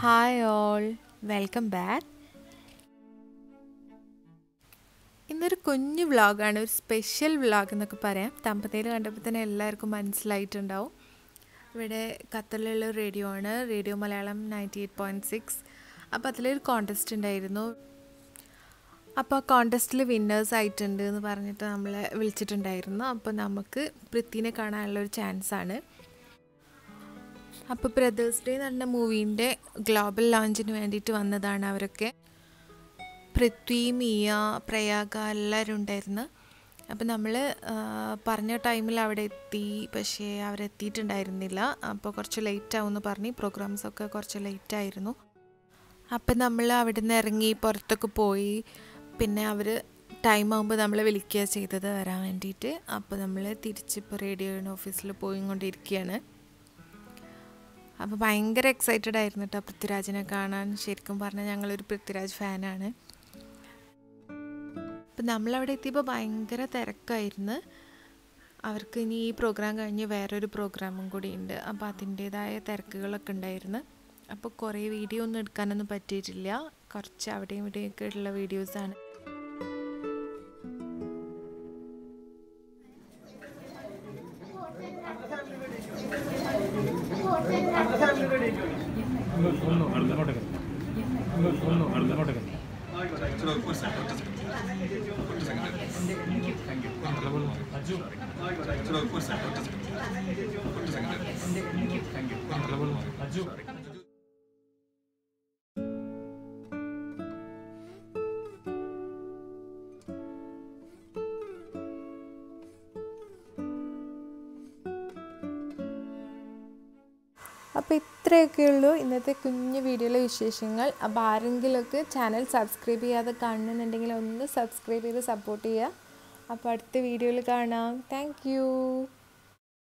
hi all welcome back ഇന്നൊരു കുഞ്ഞു വ്ളോഗാണ് ഒരു സ്പെഷ്യൽ വ്ളോഗ് എന്നൊക്കെ പറയാം തമ്പതയിൽ കണ്ടപ്പോൾ തന്നെ എല്ലാവർക്കും മനസ്സിലായിട്ടുണ്ടാവും ഇവിടെ ഖത്തറിലുള്ള ഒരു റേഡിയോ ആണ് radio Malayalam ninety eight point six അപ്പോൾ അതിലൊരു കോൺടെസ്റ്റ് ഉണ്ടായിരുന്നു അപ്പോൾ ആ കോൺടെസ്റ്റിൽ വിന്നേഴ്സ് ആയിട്ടുണ്ട് എന്ന് പറഞ്ഞിട്ട് നമ്മളെ വിളിച്ചിട്ടുണ്ടായിരുന്നു അപ്പോൾ നമുക്ക് പൃഥ്വിനെ കാണാനുള്ള ഒരു ചാൻസാണ് അപ്പോൾ ബ്രദേഴ്സ് ഡേ എന്ന് പറഞ്ഞ മൂവീൻ്റെ ഗ്ലോബൽ ലോഞ്ചിന് വേണ്ടിയിട്ട് വന്നതാണ് അവരൊക്കെ പൃഥ്വി മിയ പ്രയാഗ എല്ലാവരും ഉണ്ടായിരുന്നു അപ്പോൾ നമ്മൾ പറഞ്ഞ ടൈമിൽ അവിടെ എത്തി പക്ഷേ അവരെത്തിയിട്ടുണ്ടായിരുന്നില്ല അപ്പോൾ കുറച്ച് ലേറ്റ് ആവുമെന്ന് പറഞ്ഞ് പ്രോഗ്രാംസൊക്കെ കുറച്ച് ലേറ്റ് ആയിരുന്നു അപ്പം നമ്മൾ അവിടെ നിന്ന് ഇറങ്ങി പുറത്തൊക്കെ പോയി പിന്നെ അവർ ടൈം ആകുമ്പോൾ നമ്മളെ വിളിക്കുക ചെയ്തത് വരാൻ വേണ്ടിയിട്ട് അപ്പോൾ നമ്മൾ തിരിച്ചിപ്പോൾ റേഡിയോ ഓഫീസിൽ പോയിക്കൊണ്ടിരിക്കുകയാണ് അപ്പോൾ ഭയങ്കര എക്സൈറ്റഡ് ആയിരുന്നു കേട്ടോ പൃഥ്വിരാജിനെ കാണാൻ ശരിക്കും പറഞ്ഞാൽ ഞങ്ങളൊരു പൃഥ്വിരാജ് ഫാനാണ് അപ്പം നമ്മളവിടെ എത്തിയപ്പോൾ ഭയങ്കര തിരക്കായിരുന്നു അവർക്ക് ഇനി ഈ പ്രോഗ്രാം കഴിഞ്ഞ് വേറൊരു പ്രോഗ്രാമും കൂടി ഉണ്ട് അപ്പോൾ അതിൻ്റേതായ തിരക്കുകളൊക്കെ ഉണ്ടായിരുന്നു അപ്പോൾ കുറേ വീഡിയോ ഒന്നും എടുക്കാനൊന്നും പറ്റിയിട്ടില്ല കുറച്ച് അവിടെയും ഇവിടെയൊക്കെ ഉള്ള വീഡിയോസാണ് ഒന്ന് അങ്ങോട്ടേക്ക് ഒന്ന് അങ്ങോട്ടേക്ക് അജു അപ്പോൾ ഇത്രയൊക്കെ ഉള്ളൂ ഇന്നത്തെ കുഞ്ഞു വീഡിയോയിലെ വിശേഷങ്ങൾ അപ്പോൾ ആരെങ്കിലുമൊക്കെ ചാനൽ സബ്സ്ക്രൈബ് ചെയ്യാതെ കാണുന്നുണ്ടെങ്കിൽ ഒന്ന് സബ്സ്ക്രൈബ് ചെയ്ത് സപ്പോർട്ട് ചെയ്യുക അപ്പോൾ അടുത്ത വീഡിയോയിൽ കാണാം താങ്ക്